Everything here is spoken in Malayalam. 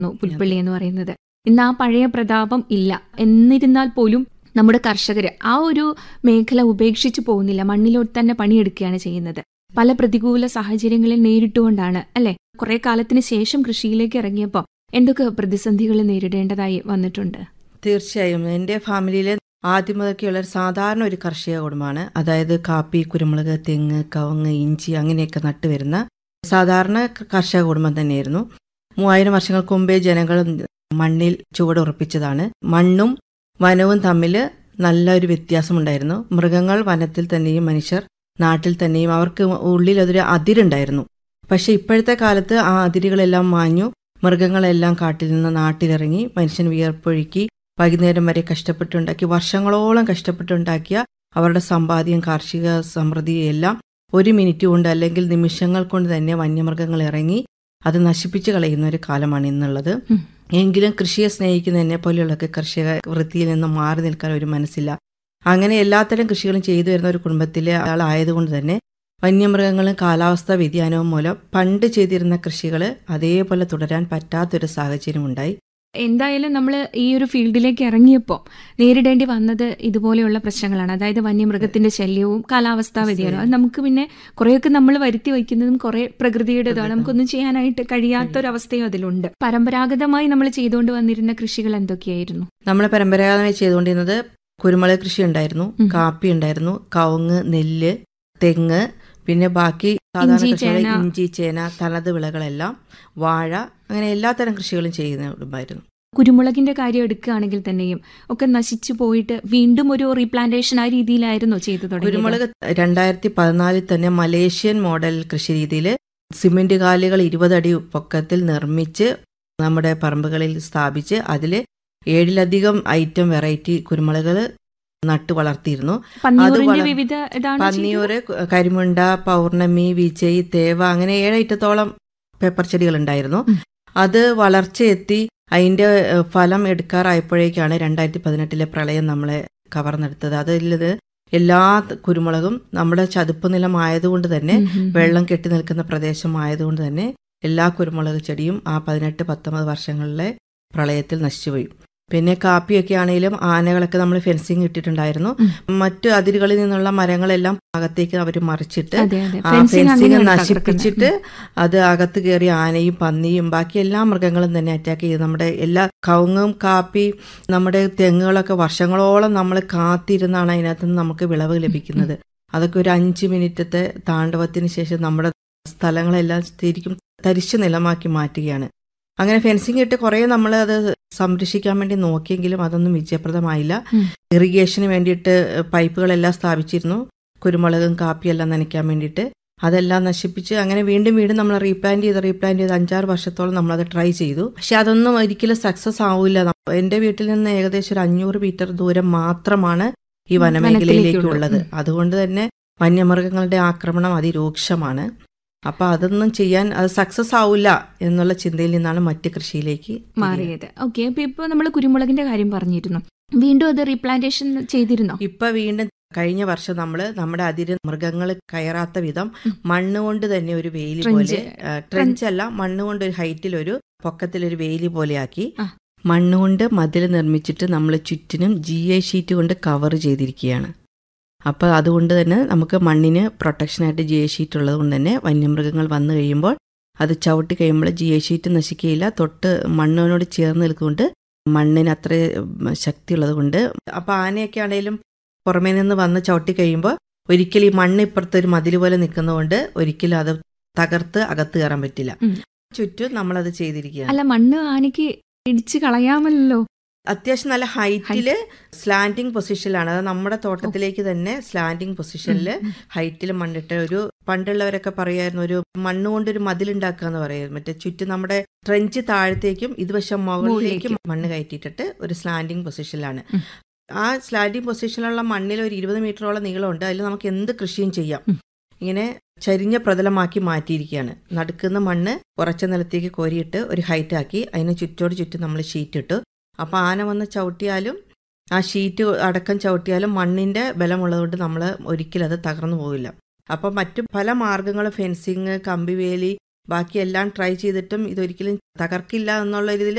പുൽപ്പള്ളി എന്ന് പറയുന്നത് ഇന്ന് ആ പഴയ പ്രതാപം ഇല്ല എന്നിരുന്നാൽ പോലും നമ്മുടെ കർഷകർ ആ ഒരു മേഖല ഉപേക്ഷിച്ചു പോകുന്നില്ല മണ്ണിലോട്ട് തന്നെ പണിയെടുക്കുകയാണ് ചെയ്യുന്നത് പല പ്രതികൂല സാഹചര്യങ്ങളിൽ നേരിട്ടുകൊണ്ടാണ് അല്ലെ കുറെ കാലത്തിന് ശേഷം കൃഷിയിലേക്ക് ഇറങ്ങിയപ്പോൾ എന്തൊക്കെ പ്രതിസന്ധികൾ നേരിടേണ്ടതായി വന്നിട്ടുണ്ട് തീർച്ചയായും എൻ്റെ ഫാമിലിയിൽ ആദ്യം മുതൽക്കുള്ള ഒരു സാധാരണ ഒരു കർഷക കുടുംബമാണ് അതായത് കാപ്പി കുരുമുളക് തെങ്ങ് കവുങ്ങ് ഇഞ്ചി അങ്ങനെയൊക്കെ നട്ടുവരുന്ന സാധാരണ കർഷക കുടുംബം തന്നെയായിരുന്നു മൂവായിരം വർഷങ്ങൾക്ക് മുമ്പേ ജനങ്ങൾ മണ്ണിൽ ചുവടുറപ്പിച്ചതാണ് മണ്ണും വനവും തമ്മിൽ നല്ലൊരു വ്യത്യാസമുണ്ടായിരുന്നു മൃഗങ്ങൾ വനത്തിൽ തന്നെയും മനുഷ്യർ നാട്ടിൽ തന്നെയും അവർക്ക് ഉള്ളിൽ അതൊരു അതിരുണ്ടായിരുന്നു പക്ഷെ ഇപ്പോഴത്തെ കാലത്ത് ആ അതിരുകളെല്ലാം മാഞ്ഞു മൃഗങ്ങളെല്ലാം കാട്ടിൽ നിന്ന് നാട്ടിലിറങ്ങി മനുഷ്യൻ വിയർപ്പൊഴുക്കി വൈകുന്നേരം വരെ കഷ്ടപ്പെട്ടുണ്ടാക്കി വർഷങ്ങളോളം കഷ്ടപ്പെട്ടുണ്ടാക്കിയ അവരുടെ സമ്പാദ്യം കാർഷിക സമൃദ്ധിയും എല്ലാം ഒരു മിനിറ്റ് കൊണ്ട് അല്ലെങ്കിൽ നിമിഷങ്ങൾ കൊണ്ട് തന്നെ വന്യമൃഗങ്ങൾ ഇറങ്ങി അത് നശിപ്പിച്ചു കളയുന്ന ഒരു കാലമാണ് ഇന്നുള്ളത് ഉം. എങ്കിലും കൃഷിയെ സ്നേഹിക്കുന്ന എന്നെ പോലെയുള്ളവർക്ക് കർഷക വൃത്തിയിൽ നിന്ന് മാറി നിൽക്കാൻ ഒരു മനസ്സില്ല അങ്ങനെ എല്ലാത്തരം കൃഷികളും ചെയ്തു വരുന്ന ഒരു കുടുംബത്തിലെ ആളായതുകൊണ്ട് തന്നെ വന്യമൃഗങ്ങളും കാലാവസ്ഥാ വ്യതിയാനവും മൂലം പണ്ട് ചെയ്തിരുന്ന കൃഷികൾ അതേപോലെ തുടരാൻ പറ്റാത്തൊരു സാഹചര്യം ഉണ്ടായി എന്തായാലും നമ്മൾ ഈ ഒരു ഫീൽഡിലേക്ക് ഇറങ്ങിയപ്പോൾ നേരിടേണ്ടി വന്നത് ഇതുപോലെയുള്ള പ്രശ്നങ്ങളാണ് അതായത് വന്യമൃഗത്തിന്റെ ശല്യവും കാലാവസ്ഥാ വ്യതിയാനവും അത് നമുക്ക് പിന്നെ കുറേയൊക്കെ നമ്മൾ വരുത്തി വയ്ക്കുന്നതും കുറെ പ്രകൃതിയുടേതാണ് നമുക്കൊന്നും ചെയ്യാനായിട്ട് കഴിയാത്തൊരവസ്ഥയും അതിലുണ്ട് പരമ്പരാഗതമായി നമ്മൾ ചെയ്തുകൊണ്ട് വന്നിരുന്ന കൃഷികൾ എന്തൊക്കെയായിരുന്നു നമ്മൾ പരമ്പരാഗതമായി ചെയ്തുകൊണ്ടിരുന്നത് കുരുമുളക് കൃഷി ഉണ്ടായിരുന്നു ഉം. കാപ്പി ഉണ്ടായിരുന്നു കവുങ്ങ് നെല്ല് തെങ്ങ് പിന്നെ ബാക്കി സാധാരണ ഇഞ്ചി, കൃഷികൾ ചേന. ഇഞ്ചി ചേന തനത് വിളകളെല്ലാം വാഴ അങ്ങനെ എല്ലാത്തരം കൃഷികളും ചെയ്യുന്ന കുടുംബമായിരുന്നു കുരുമുളകിന്റെ കാര്യം എടുക്കുകയാണെങ്കിൽ തന്നെയും ഒക്കെ നശിച്ചു പോയിട്ട് വീണ്ടും ഒരു റീപ്ലാന്റേഷൻ ആ രീതിയിലായിരുന്നു ചെയ്തു തുടങ്ങിയത് കുരുമുളക് രണ്ടായിരത്തി പതിനാലിൽ തന്നെ മലേഷ്യൻ മോഡൽ കൃഷി രീതിയിൽ സിമെന്റ് കാലുകൾ ഇരുപതടി പൊക്കത്തിൽ നിർമ്മിച്ച് നമ്മുടെ പറമ്പുകളിൽ സ്ഥാപിച്ച് അതിൽ ഏഴിലധികം ഐറ്റം വെറൈറ്റി കുരുമുളകൾ നട്ടു വളർത്തിയിരുന്നു പന്നിയൂറിന്റെ വള- വിവിധ ഇതാണ് ചെയ്തത്? പന്നിയൂര് കരിമുണ്ട പൗർണമി വിജയ് തേവ അങ്ങനെ ഏഴൈറ്റത്തോളം പേപ്പർ ചെടികൾ ഉണ്ടായിരുന്നു ഉം. അത് വളർച്ചയെത്തി അതിന്റെ ഏഹ്, ഫലം എടുക്കാറായപ്പോഴേക്കാണ് രണ്ടായിരത്തി പതിനെട്ടിലെ പ്രളയം നമ്മളെ കവർന്നെടുത്തത് അതിലത് എല്ലാ കുരുമുളകും നമ്മുടെ ചതുപ്പ് നിലമായതുകൊണ്ട് തന്നെ ഉം, ഉം, ഉം. വെള്ളം കെട്ടി നിൽക്കുന്ന പ്രദേശമായതുകൊണ്ട് തന്നെ എല്ലാ കുരുമുളക് ചെടിയും ആ പതിനെട്ട് പത്തൊമ്പത് വർഷങ്ങളിലെ പ്രളയത്തിൽ നശിച്ചുപോയി പിന്നെ കാപ്പിയൊക്കെ ആണെങ്കിലും ആനകളൊക്കെ നമ്മൾ ഫെൻസിങ് ഇട്ടിട്ടുണ്ടായിരുന്നു ഉം. മറ്റു അതിരുകളിൽ നിന്നുള്ള മരങ്ങളെല്ലാം അകത്തേക്ക് അവർ മറിച്ചിട്ട് അതെ അതെ ആ ഫെൻസിങ് ഫെൻസിങ് അങ്ങനെയാണ് നശിപ്പിച്ചിട്ട് തകർക്കുന്നത്. അത് അകത്ത് കയറി ആനയും പന്നിയും ബാക്കി എല്ലാ മൃഗങ്ങളും തന്നെ അറ്റാക്ക് ചെയ്ത് നമ്മുടെ എല്ലാ കവുങ്ങും കാപ്പി നമ്മുടെ തെങ്ങുകളൊക്കെ വർഷങ്ങളോളം നമ്മൾ കാത്തിരുന്നാണ് അതിനകത്ത് നിന്ന് നമുക്ക് വിളവ് ലഭിക്കുന്നത് അതൊക്കെ ഒരു അഞ്ച് മിനിറ്റത്തെ താണ്ഡവത്തിന് ശേഷം നമ്മുടെ സ്ഥലങ്ങളെല്ലാം ശരിക്കും തരിശു നിലമാക്കി മാറ്റുകയാണ് അങ്ങനെ ഫെൻസിങ് ഇട്ട് കുറേ നമ്മൾ അത് സംരക്ഷിക്കാൻ വേണ്ടി നോക്കിയെങ്കിലും അതൊന്നും വിജയപ്രദമായില്ല ഉം. ഇറിഗേഷന് വേണ്ടിയിട്ട് പൈപ്പുകളെല്ലാം സ്ഥാപിച്ചിരുന്നു കുരുമുളകും കാപ്പിയെല്ലാം നനയ്ക്കാൻ വേണ്ടിയിട്ട് അതെല്ലാം നശിപ്പിച്ച് അങ്ങനെ വീണ്ടും വീണ്ടും നമ്മൾ റീപ്ലാന്റ് ചെയ്ത് റീപ്ലാന്റ് ചെയ്ത് അഞ്ചാറ് വർഷത്തോളം നമ്മളത് ട്രൈ ചെയ്തു പക്ഷെ അതൊന്നും ഒരിക്കലും സക്സസ് ആവില്ല എൻ്റെ വീട്ടിൽ നിന്ന് ഏകദേശം ഒരു അഞ്ഞൂറ് മീറ്റർ ദൂരം മാത്രമാണ് ഈ ഉം, വനമേഖലയിലേക്ക് വനത്തിലേക്കുള്ളൂ. ഉള്ളത് ഉം. അതുകൊണ്ട് തന്നെ വന്യമൃഗങ്ങളുടെ ആക്രമണം അതിരൂക്ഷമാണ് അപ്പൊ അതൊന്നും ചെയ്യാൻ അത് സക്സസ് ആവില്ല എന്നുള്ള ചിന്തയിൽ നിന്നാണ് മറ്റ് കൃഷിയിലേക്ക് തിരിയുന്നത്. മാറിയത് ഓക്കെ അപ്പൊ ഇപ്പൊ നമ്മൾ കുരുമുളകിന്റെ കാര്യം പറഞ്ഞിരുന്നു വീണ്ടും അത് റീപ്ലാന്റേഷൻ ചെയ്തിരുന്നോ ഇപ്പൊ വീണ്ടും കഴിഞ്ഞ വർഷം നമ്മൾ നമ്മുടെ അതിര് മൃഗങ്ങൾ കയറാത്ത വിധം ഉം. മണ്ണ് കൊണ്ട് തന്നെ ഒരു വേലി Trench. പോലെ ട്രെഞ്ച് അല്ല മണ്ണ് കൊണ്ട് ഒരു ഹൈറ്റിൽ ഒരു പൊക്കത്തിൽ ഒരു വേലി പോലെയാക്കി ആ. മണ്ണ് കൊണ്ട് മതിൽ നിർമ്മിച്ചിട്ട് നമ്മൾ ചുറ്റിനും ജി ഐ ഷീറ്റ് കൊണ്ട് കവർ ചെയ്തിരിക്കുകയാണ് അപ്പോൾ അതുകൊണ്ട് തന്നെ നമുക്ക് മണ്ണിന് പ്രൊട്ടക്ഷനായിട്ട് ജി ഐ ഷീറ്റ് ഉള്ളത് കൊണ്ട് തന്നെ വന്യമൃഗങ്ങൾ വന്നു കഴിയുമ്പോൾ അത് ചവിട്ടി കഴിയുമ്പോൾ ജി ഐ ഷീറ്റ് നശിക്കുകയില്ല തൊട്ട് മണ്ണിനോട് ചേർന്ന് നിൽക്കൊണ്ട് മണ്ണിന് അത്ര ശക്തിയുള്ളത് കൊണ്ട് അപ്പോൾ ആനയൊക്കെ ആണെങ്കിലും പുറമേ നിന്ന് വന്ന് ചവിട്ടി കഴിയുമ്പോൾ ഒരിക്കലും ഈ മണ്ണ് ഇപ്പുറത്ത് ഒരു മതിൽ പോലെ നിൽക്കുന്നതുകൊണ്ട് ഒരിക്കലും അത് തകർത്ത് അകത്ത് കയറാൻ പറ്റില്ല ഉം. ചുറ്റും നമ്മളത് ചെയ്തിരിക്കുകയാണ് അല്ല മണ്ണ് ആനയ്ക്ക് ഇടിച്ച് കളയാമല്ലോ അത്യാവശ്യം നല്ല ഹൈറ്റില് സ്ലാൻഡിങ് പൊസിഷനിലാണ് അത് നമ്മുടെ തോട്ടത്തിലേക്ക് തന്നെ സ്ലാൻഡിങ് പൊസിഷനിൽ ഹൈറ്റിൽ മണ്ണിട്ട് ഒരു പണ്ടുള്ളവരൊക്കെ പറയായിരുന്നു ഒരു മണ്ണ് കൊണ്ട് ഒരു മതിലുണ്ടാക്കുക എന്ന് പറയുന്നത് മറ്റേ ചുറ്റും നമ്മുടെ ട്രെഞ്ച് താഴത്തേക്കും ഇതുവശം മുകളിലേക്കും മണ്ണ് കയറ്റിയിട്ടിട്ട് ഒരു സ്ലാൻഡിങ് പൊസിഷനിലാണ് ഉം. ആ സ്ലാൻഡിങ് പൊസിഷനിലുള്ള മണ്ണിൽ ഒരു ഇരുപത് മീറ്ററോളം നീളമുണ്ട് അതിൽ നമുക്ക് എന്ത് കൃഷിയും ചെയ്യാം ഉം. ഇങ്ങനെ ചരിഞ്ഞ പ്രതലമാക്കി മാറ്റിയിരിക്കുകയാണ് നടുക്കുന്ന മണ്ണ് കുറച്ച നിലത്തേക്ക് കോരിയിട്ട് ഒരു ഹൈറ്റ് ആക്കി അതിന് ചുറ്റോട് ചുറ്റും നമ്മൾ ഷീറ്റ് ഇട്ടു അപ്പോൾ ആന വന്ന് ചവിട്ടിയാലും ആ ഷീറ്റ് അടക്കം ചവിട്ടിയാലും മണ്ണിന്റെ ബലമുള്ളതുകൊണ്ട് നമ്മൾ ഒരിക്കലും അത് തകർന്നു പോവില്ല അപ്പം മറ്റു പല മാർഗങ്ങളും ഫെൻസിങ് കമ്പിവേലി ബാക്കി എല്ലാം ട്രൈ ചെയ്തിട്ടും ഇതൊരിക്കലും തകർക്കില്ല എന്നുള്ള ഇതിൽ